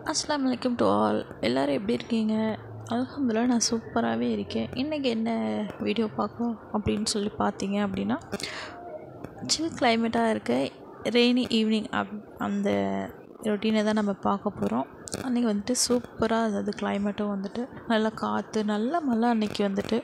அஸ்ஸலாமு அலைக்கும் to all எல்லோரும் எப்படி இருக்கீங்க அல்ஹம்துலில்லாஹ் நான் சூப்பராகவே இருக்கேன் இன்றைக்கி என்ன வீடியோ பார்க்கலாம் அப்படின்னு சொல்லி பார்த்தீங்க அப்படின்னா சில் கிளைமேட்டாக இருக்க ரெய்னி ஈவினிங் அப் அந்த ரொட்டீனை தான் நம்ம பார்க்க போகிறோம் அன்றைக்கி வந்துட்டு சூப்பராக அதாவது கிளைமேட்டும் வந்துட்டு நல்லா காற்று நல்ல மழை அன்றைக்கி வந்துட்டு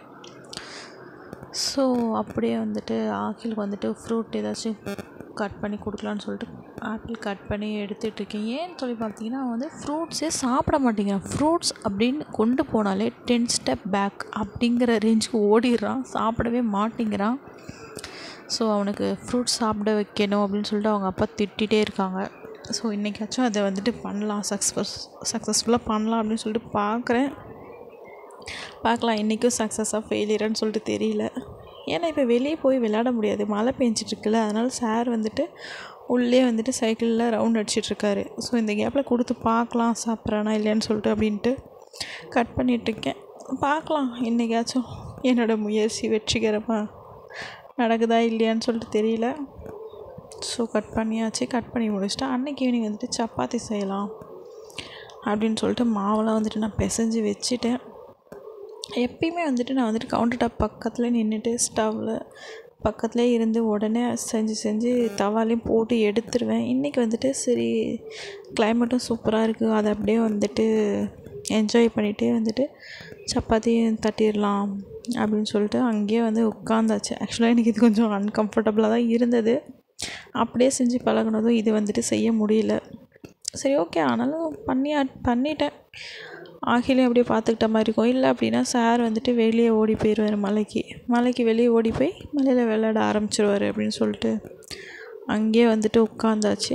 ஸோ அப்படியே வந்துட்டு ஆக்கிலுக்கு வந்துட்டு ஃப்ரூட் ஏதாச்சும் கட் பண்ணி கொடுக்கலான்னு சொல்லிட்டு ஆப்பிள் கட் பண்ணி எடுத்துகிட்டு இருக்கேன் ஏன்னு சொல்லி பார்த்தீங்கன்னா அவன் வந்து ஃப்ரூட்ஸே சாப்பிட மாட்டேங்கிறான் ஃப்ரூட்ஸ் அப்படின்னு கொண்டு போனாலே டென் ஸ்டெப் பேக் அப்படிங்கிற ரேஞ்சுக்கு ஓடிடுறான் சாப்பிடவே மாட்டேங்கிறான் ஸோ அவனுக்கு ஃப்ரூட்ஸ் சாப்பிட வைக்கணும் அப்படின்னு சொல்லிட்டு அவங்க அப்பா திட்டிகிட்டே இருக்காங்க ஸோ இன்றைக்காச்சும் அதை வந்துட்டு பண்ணலாம் சக்ஸஸ் சக்ஸஸ்ஃபுல்லாக பண்ணலாம் அப்படின்னு சொல்லிட்டு பார்க்குறேன் பார்க்கலாம் இன்றைக்கும் சக்ஸஸாக ஃபெயிலியரான்னு சொல்லிட்டு தெரியல ஏன்னா இப்போ வெளியே போய் விளையாட முடியாது மழை பெஞ்சிட்ருக்குல்ல அதனால் சார் வந்துட்டு உள்ளே வந்துட்டு சைக்கிளில் ரவுண்ட் அடிச்சிட்ருக்காரு ஸோ இந்த கேப்பில் கொடுத்து பார்க்கலாம் சாப்பிட்றானா இல்லையான்னு சொல்லிட்டு அப்படின்ட்டு கட் பண்ணிகிட்ருக்கேன் பார்க்கலாம் இன்றைக்காச்சும் என்னோடய முயற்சி வெற்றிகரமாக நடக்குதா இல்லையான்னு சொல்லிட்டு தெரியல ஸோ கட் பண்ணியாச்சு கட் பண்ணி முடிச்சுட்டு அன்றைக்கி ஈவினிங் வந்துட்டு சப்பாத்தி செய்யலாம் அப்படின்னு சொல்லிட்டு மாவெல்லாம் வந்துட்டு நான் பிசைஞ்சு வச்சுட்டேன் எப்பயுமே வந்துட்டு நான் வந்துட்டு கவுண்டர் டாப் பக்கத்தில் நின்றுட்டு ஸ்டவ்வில் பக்கத்துலேயே இருந்து உடனே செஞ்சு செஞ்சு தவாலையும் போட்டு எடுத்துருவேன் இன்றைக்கி வந்துட்டு சரி கிளைமேட்டும் சூப்பராக இருக்குது அதை அப்படியே வந்துட்டு என்ஜாய் பண்ணிகிட்டே வந்துட்டு சப்பாத்தியும் தட்டிடலாம் அப்படின்னு சொல்லிட்டு அங்கேயே வந்து உட்காந்தாச்சு ஆக்சுவலாக எனக்கு இது கொஞ்சம் அன்கம்ஃபர்டபுளாக தான் இருந்தது அப்படியே செஞ்சு பழகுனதும் இது வந்துட்டு செய்ய முடியல சரி ஓகே ஆனாலும் பண்ணி பண்ணிட்டேன் ஆகிலையும் அப்படியே பார்த்துக்கிட்ட மாதிரி இருக்கும் இல்லை அப்படின்னா சார் வந்துட்டு வெளியே ஓடி போயிடுவார் மலைக்கு மலைக்கு வெளியே ஓடி போய் மலையில் விளையாட ஆரம்பிச்சிருவார் அப்படின்னு சொல்லிட்டு அங்கேயே வந்துட்டு உட்காந்தாச்சு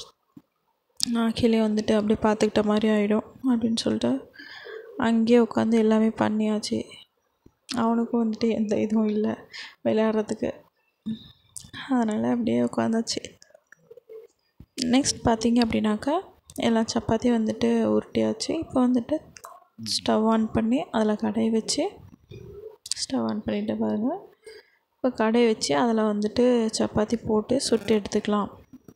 ஆகிலையும் வந்துட்டு அப்படியே பார்த்துக்கிட்ட மாதிரி ஆகிடும் அப்படின்னு சொல்லிட்டு அங்கேயே உட்காந்து எல்லாமே பண்ணியாச்சு அவனுக்கும் வந்துட்டு எந்த இதுவும் இல்லை விளையாடுறதுக்கு அதனால் அப்படியே உட்காந்தாச்சு நெக்ஸ்ட் பார்த்தீங்க அப்படின்னாக்கா எல்லா சப்பாத்தியும் வந்துட்டு உருட்டியாச்சு இப்போ வந்துட்டு ஸ்டவ் ஆன் பண்ணி அதில் கடாய் வச்சு ஸ்டவ் ஆன் பண்ணிட்டு பாருங்கள் இப்போ கடாய் வச்சு அதில் வந்துட்டு சப்பாத்தி போட்டு சுட்டு எடுத்துக்கலாம்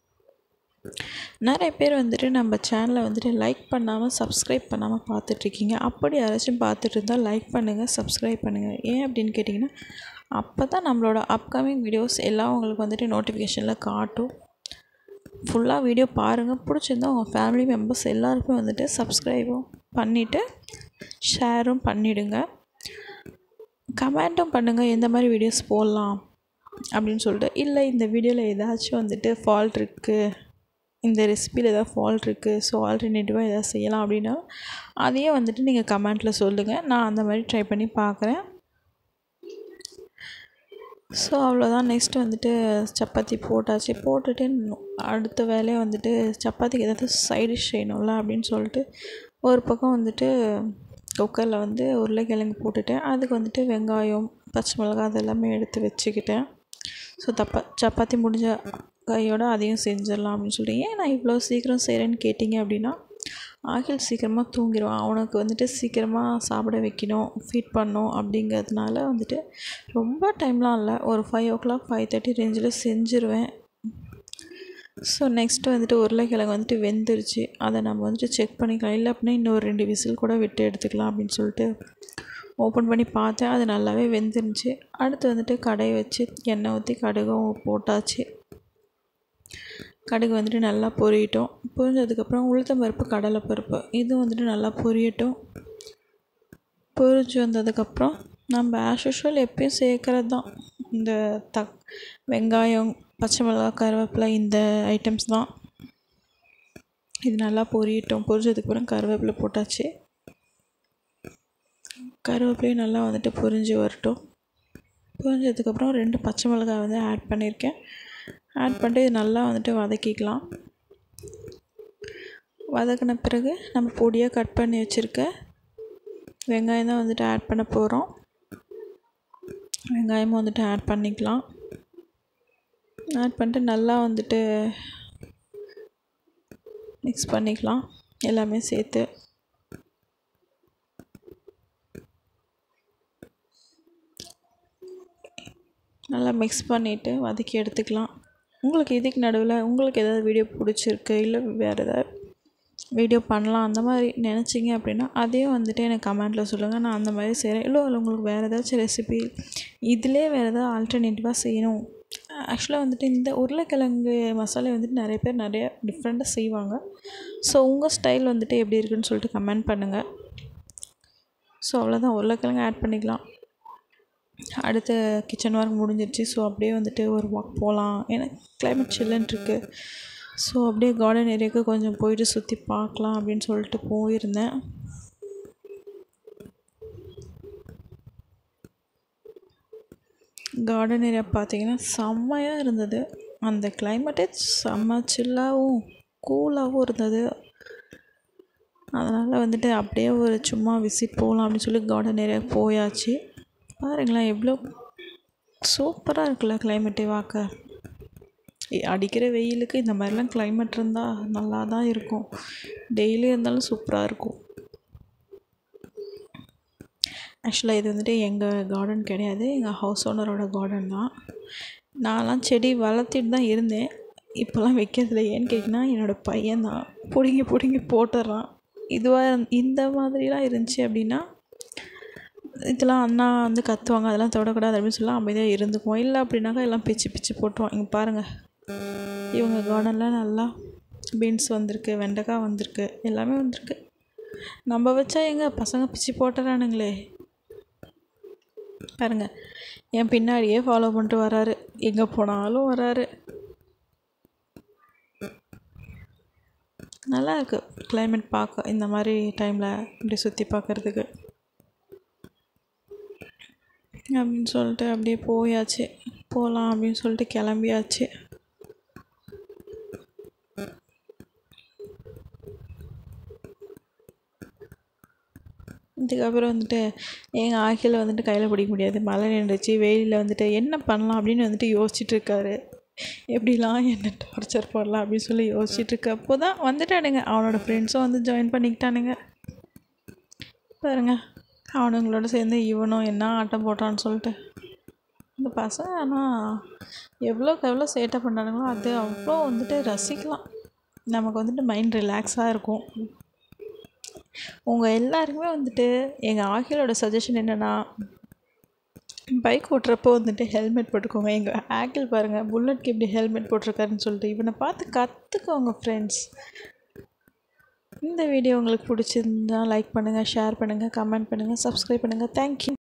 நிறைய பேர் வந்துட்டு நம்ம சேனலை வந்துட்டு லைக் பண்ணாமல் சப்ஸ்கிரைப் பண்ணாமல் பார்த்துட்ருக்கீங்க அப்படி யாராச்சும் பார்த்துட்டு இருந்தால் லைக் பண்ணுங்கள் சப்ஸ்கிரைப் பண்ணுங்கள் ஏன் அப்படின்னு கேட்டிங்கன்னா அப்போ தான் நம்மளோட அப்கமிங் வீடியோஸ் எல்லாம் உங்களுக்கு வந்துட்டு நோட்டிஃபிகேஷனில் காட்டும் ஃபுல்லாக வீடியோ பாருங்கள் பிடிச்சிருந்தா உங்கள் ஃபேமிலி மெம்பர்ஸ் எல்லாருக்கும் வந்துட்டு சப்ஸ்கிரைபும் பண்ணிவிட்டு ஷேரும் பண்ணிவிடுங்க கமெண்ட்டும் பண்ணுங்கள் எந்த மாதிரி வீடியோஸ் போடலாம் அப்படின்னு சொல்லிட்டு இல்லை இந்த வீடியோவில் ஏதாச்சும் வந்துட்டு ஃபால்ட் இருக்குது இந்த ரெசிபியில் ஏதாவது ஃபால்ட் இருக்குது ஸோ ஆல்டர்னேட்டிவாக எதாவது செய்யலாம் அப்படின்னா அதையே வந்துட்டு நீங்கள் கமெண்ட்டில் சொல்லுங்கள் நான் அந்த மாதிரி ட்ரை பண்ணி பார்க்குறேன் ஸோ அவ்வளோதான் நெக்ஸ்ட் வந்துட்டு சப்பாத்தி போட்டாச்சு போட்டுட்டு அடுத்த வேலையை வந்துட்டு சப்பாத்திக்கு ஏதாவது சைடிஷ் செய்யணும்ல அப்படின்னு சொல்லிட்டு ஒரு பக்கம் வந்துட்டு குக்கரில் வந்து உருளைக்கிழங்கு போட்டுட்டேன் அதுக்கு வந்துட்டு வெங்காயம் பச்சை மிளகாய் அதெல்லாமே எடுத்து வச்சுக்கிட்டேன் ஸோ தப்பா சப்பாத்தி முடிஞ்ச கையோடு அதையும் செஞ்சிடலாம் அப்படின்னு சொல்லிட்டு ஏன் நான் இவ்வளோ சீக்கிரம் செய்கிறேன்னு கேட்டிங்க அப்படின்னா ஆகில் சீக்கிரமாக தூங்கிடுவான் அவனுக்கு வந்துட்டு சீக்கிரமாக சாப்பிட வைக்கணும் ஃபீட் பண்ணணும் அப்படிங்கிறதுனால வந்துட்டு ரொம்ப டைம்லாம் இல்லை ஒரு five o'clock five thirty ரேஞ்சில் செஞ்சுருவேன் ஸோ நெக்ஸ்ட்டு வந்துட்டு உருளைக்கிழங்கு வந்துட்டு வெந்துருச்சு அதை நம்ம வந்துட்டு செக் பண்ணிக்கலாம் இல்லை அப்படின்னா இன்னொரு ரெண்டு விசில் கூட விட்டு எடுத்துக்கலாம் அப்படின்னு சொல்லிட்டு ஓப்பன் பண்ணி பார்த்தேன் அது நல்லாவே வெந்துருந்துச்சு அடுத்து வந்துட்டு கடையை வச்சு எண்ணெய் ஊற்றி கடுகும் போட்டாச்சு கடுகு வந்துட்டு நல்லா பொரியட்டும் பொரிஞ்சதுக்கப்புறம் உளுத்தம் பருப்பு கடலை பருப்பு இதுவும் வந்துட்டு நல்லா பொரியட்டும் பொரிஞ்சு வந்ததுக்கப்புறம் நம்ம ஆஸ் யூஷுவல் எப்பயும் சேர்க்குறது தான் இந்த தக் வெங்காயம் பச்சை மிளகா கருவேப்பிலை இந்த ஐட்டம்ஸ் தான் இது நல்லா பொரியட்டும் பொரிஞ்சதுக்கப்புறம் கருவேப்பிலை போட்டாச்சு கருவேப்பிலையும் நல்லா வந்துட்டு பொரிஞ்சு வரட்டும் பொரிஞ்சதுக்கப்புறம் ரெண்டு பச்சை மிளகாய் வந்து ஆட் பண்ணியிருக்கேன் ஆட் பண்ணிட்டு இது நல்லா வந்துட்டு வதக்கிக்கலாம் வதக்கின பிறகு நம்ம பொடியாக கட் பண்ணி வச்சுருக்க வெங்காயம் தான் வந்துட்டு ஆட் பண்ண போகிறோம் வெங்காயமும் வந்துட்டு ஆட் பண்ணிக்கலாம் ஆட் பண்ணிட்டு நல்லா வந்துட்டு மிக்ஸ் பண்ணிக்கலாம் எல்லாமே சேர்த்து நல்லா மிக்ஸ் பண்ணிவிட்டு வதக்கி எடுத்துக்கலாம் உங்களுக்கு இதுக்கு நடுவில் உங்களுக்கு ஏதாவது வீடியோ பிடிச்சிருக்கு இல்லை வேறு ஏதாவது வீடியோ பண்ணலாம் அந்த மாதிரி நினச்சிங்க அப்படின்னா அதையும் வந்துட்டு எனக்கு கமெண்ட்டில் சொல்லுங்கள் நான் அந்த மாதிரி செய்கிறேன் இல்லை இல்லை உங்களுக்கு வேறு ஏதாச்சும் ரெசிபி இதிலே வேறு ஏதாவது ஆல்டர்னேட்டிவாக செய்யணும் ஆக்சுவலாக வந்துட்டு இந்த உருளைக்கிழங்கு மசாலா வந்துட்டு நிறைய பேர் நிறைய டிஃப்ரெண்ட்டாக செய்வாங்க ஸோ உங்கள் ஸ்டைல் வந்துட்டு எப்படி இருக்குன்னு சொல்லிட்டு கமெண்ட் பண்ணுங்கள் ஸோ அவ்வளோதான் உருளைக்கிழங்கு ஆட் பண்ணிக்கலாம் அடுத்த கிச்சன் ஒர்க் முடிஞ்சிருச்சு ஸோ அப்படியே வந்துட்டு ஒரு வாக் போகலாம் ஏன்னா கிளைமேட் சில்லுன்னு இருக்குது ஸோ அப்படியே கார்டன் ஏரியாவுக்கு கொஞ்சம் போயிட்டு சுற்றி பார்க்கலாம் அப்படின்னு சொல்லிட்டு போயிருந்தேன் கார்டன் ஏரியா பார்த்தீங்கன்னா செம்மையாக இருந்தது அந்த கிளைமேட்டே செம்ம சில்லாகவும் கூலாகவும் இருந்தது அதனால் வந்துட்டு அப்படியே ஒரு சும்மா விசிட் போகலாம் அப்படின்னு சொல்லி கார்டன் ஏரியா போயாச்சு பாருங்களேன் எவ்வளோ சூப்பராக இருக்குல்ல கிளைமேட்டே பார்க்க அடிக்கிற வெயிலுக்கு இந்த மாதிரிலாம் கிளைமேட் இருந்தால் நல்லா தான் இருக்கும் டெய்லி இருந்தாலும் சூப்பராக இருக்கும் ஆக்சுவலாக இது வந்துட்டு எங்கள் கார்டன் கிடையாது எங்கள் ஹவுஸ் ஓனரோட கார்டன் தான் நான்லாம் செடி வளர்த்திட்டு தான் இருந்தேன் இப்போல்லாம் வைக்கிறதில்ல ஏன்னு கேட்டிங்கன்னா என்னோடய பையன் தான் பிடுங்கி பிடுங்கி போட்டுடுறான் இதுவாக இந்த மாதிரிலாம் இருந்துச்சு அப்படின்னா இதெல்லாம் அண்ணா வந்து கத்துவாங்க அதெல்லாம் தொடக்கூடாது அப்படின்னு சொல்லி அமைதியாக இருந்துக்குவோம் இல்லை அப்படின்னாக்கா எல்லாம் பிச்சு பிச்சு போட்டுருவோம் இங்கே பாருங்கள் இவங்க கார்டனில் நல்லா பீன்ஸ் வந்திருக்கு வெண்டைக்காய் வந்திருக்கு எல்லாமே வந்திருக்கு நம்ம வச்சா எங்க பசங்க பிச்சு போட்டுறானுங்களே பாருங்க என் பின்னாடியே ஃபாலோ பண்ணிட்டு வராரு எங்கே போனாலும் வராரு நல்லா இருக்கு கிளைமேட் பார்க்க இந்த மாதிரி டைமில் இப்படி சுற்றி பார்க்குறதுக்கு அப்படின்னு சொல்லிட்டு அப்படியே போயாச்சு போகலாம் அப்படின்னு சொல்லிட்டு கிளம்பியாச்சு இதுக்கப்புறம் வந்துட்டு எங்கள் ஆக்கில் வந்துட்டு கையில் பிடிக்க முடியாது மழை நின்றுச்சு வெயிலில் வந்துட்டு என்ன பண்ணலாம் அப்படின்னு வந்துட்டு யோசிச்சுட்டு இருக்காரு எப்படிலாம் என்ன டார்ச்சர் பண்ணலாம் அப்படின்னு சொல்லி யோசிச்சுட்டு இருக்கப்போ தான் வந்துட்டானுங்க அவனோட ஃப்ரெண்ட்ஸும் வந்து ஜாயின் பண்ணிக்கிட்டானுங்க பாருங்க அவனுங்களோட சேர்ந்து இவனும் என்ன ஆட்டம் போட்டான்னு சொல்லிட்டு இந்த பசங்க ஆனால் எவ்வளோக்கு எவ்வளோ சேட்டை பண்ணுறானுங்களோ அது அவ்வளோ வந்துட்டு ரசிக்கலாம் நமக்கு வந்துட்டு மைண்ட் ரிலாக்ஸாக இருக்கும் உங்கள் எல்லாருக்குமே வந்துட்டு எங்கள் ஆகிலோட சஜஷன் என்னென்னா பைக் ஓட்டுறப்போ வந்துட்டு ஹெல்மெட் போட்டுக்கோங்க எங்கள் ஆக்கிள் பாருங்கள் புல்லட்க்கு எப்படி ஹெல்மெட் போட்டிருக்காருன்னு சொல்லிட்டு இவனை பார்த்து கற்றுக்கோங்க ஃப்ரெண்ட்ஸ் இந்த வீடியோ உங்களுக்கு பிடிச்சிருந்தா லைக் பண்ணுங்கள் ஷேர் பண்ணுங்கள் கமெண்ட் பண்ணுங்கள் சப்ஸ்கிரைப் பண்ணுங்கள் தேங்க்யூ